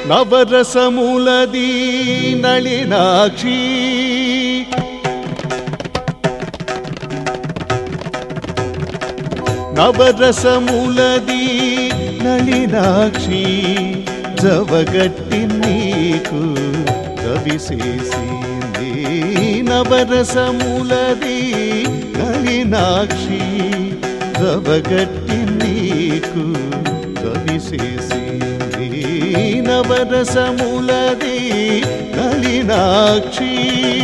నవరసములది నళినాక్షి నవరసములది నళినాక్షి జవగట్టి నీకు కవిసేసింది నవరసములది నళినాక్షి జవగట్టి నీకు కవిసేసింది నవరసములది నళినాక్షి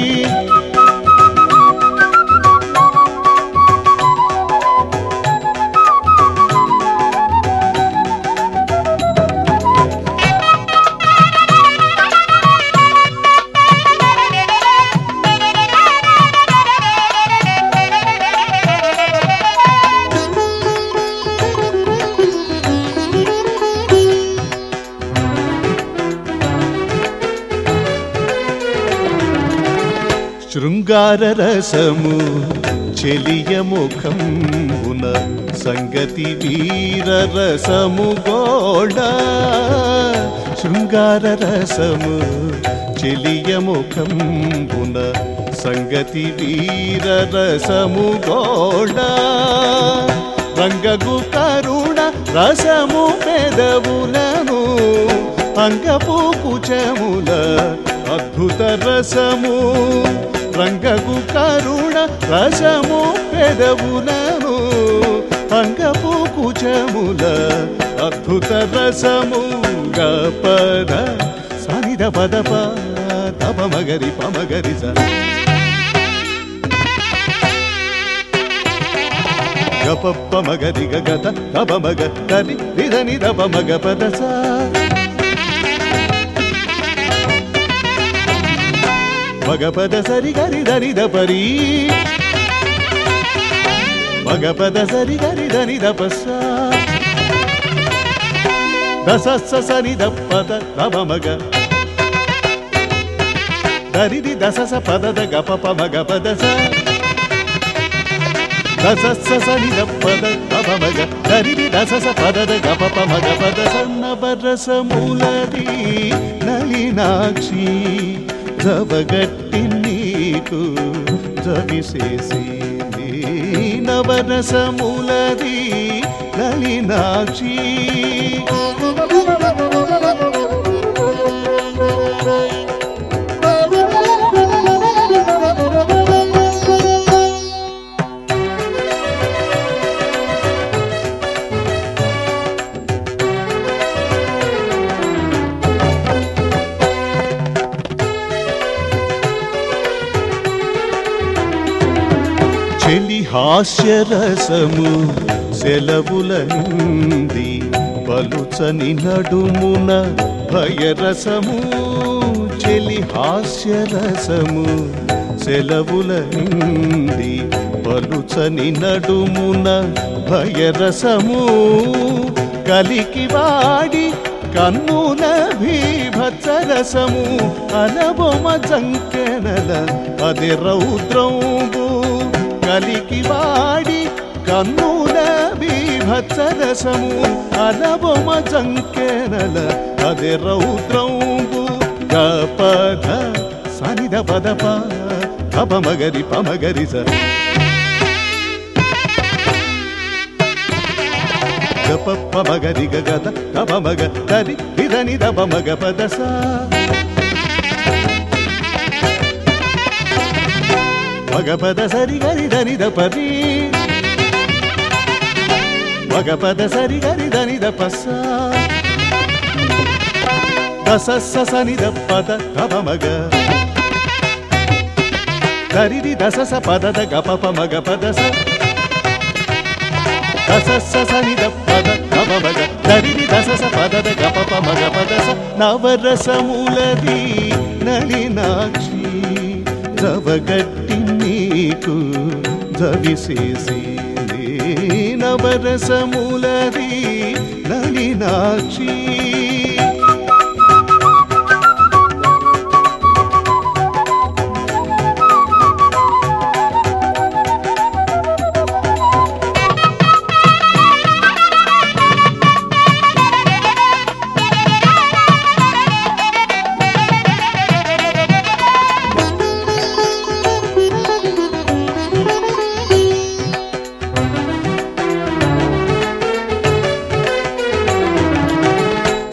శృంగార రసము చెలియ ముఖంబున సంగతి వీర రసము గోడ శృంగార రసము చెలియ ముఖంబున సంగతి వీర రసము గోడ రంగగు కరుణ రసము పెదవులను అంగపు కుచముల అద్భుత రసము రంగగు కరుణ రసము పెదవులను అంగపు కుచముల అద్భుత రసము గపద సనిద పదప తప మగరి పమగరి స గపప్ప మగరి గగత తప మగ తరి నిధని దప మగ పద సా మగపద సరి గరి దని దపరి మగపద సరి గరి దని దపస దసస్స సని దప్పద దమ మగ దరిది దసస పదద గపప మగ పద స దసస్స సని దప్పద దమ మగ దరిది దసస పదద గపప మగ పద సన్నబరస మూలది నలినాక్షి జవగట్టి నీకు జవిసేసి నవరసములది నలినాక్షి చెలి హాస్యరసము సెలవుల నుండి పలుచని నడుమున భయరసము చెలి హాస్యరసము సెలవుల నుండి పలుచని నడుమున భయరసము కలికి వాడి కన్నుల భీభత్సరసము అనబొమ జంకెనల అది రౌద్రంబు కలికి వాడి కన్నుల బీభత్సరసము అనబొమ జంకెనల అది రౌద్రంబు గపద సనిద పదప పమగరి పమగరి స గపప్ప మగరి గగద తప మగ తరి ఇదని దప మగ పద సా మగపద సరి గరి దని దపరి మగపద సరి గరి దని దపస దసస్స సని దప్పద దప మగ దరిది దసస పదద గపప మగ పద స దసస్స సని దప్పద దప మగ దరిది దసస పదద గపప మగ పద స నవరసములది నళినాక్షి జవగట్టి నీకు జవిసేసి నవరసములది నళినాక్షి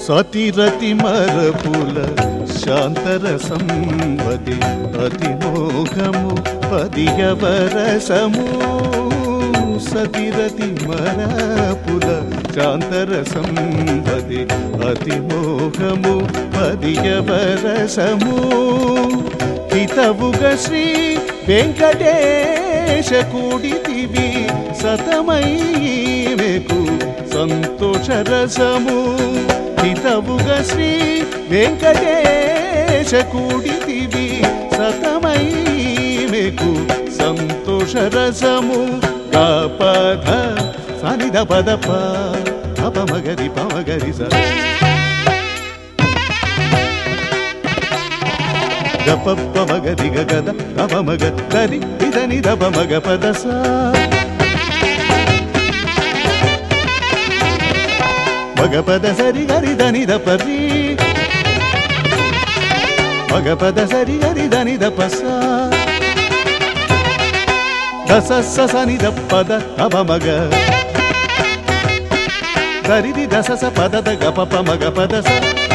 సతిరతి మరపుల శాంతర సంవది అతిమోహము పదియవరసము సతిరతి మరపుల శాంతర సంవది అతిమోహము పదియవరసము హితవుగ శ్రీ వెంకటేశ కూడితివి సతమైకు సంతోషరసము హితవుగ శ్రీ వెంకటేశ కూడితివి సతమైకు సంతోషరసము కాపధ సనిద పద పమగరి పమగరి స గపప్ప మగరి గద గమ మగ దరి ఇదని దబ మగ పద సా మగ పద సరి గరి దని ద పరి మగ పద సరి గరి దని ద పస దస స సని ద పద గమ మగ దరిది దస స పద ద గప ప మగ పద స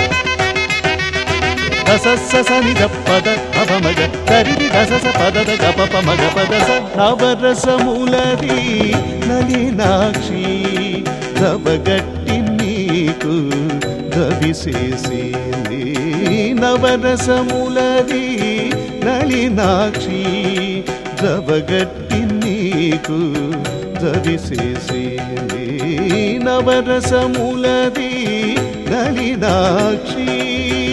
దస స సని ద పద గమ మగ దరిది దస స పద ద గప ప మగ పద స నవరసములది నలినాక్షి దబగట్టి నీకు దవిసేసింది నవరసములది నళినాక్షి దబగట్టి నీకు దవిసేసింది నవరసములది నళినాక్షి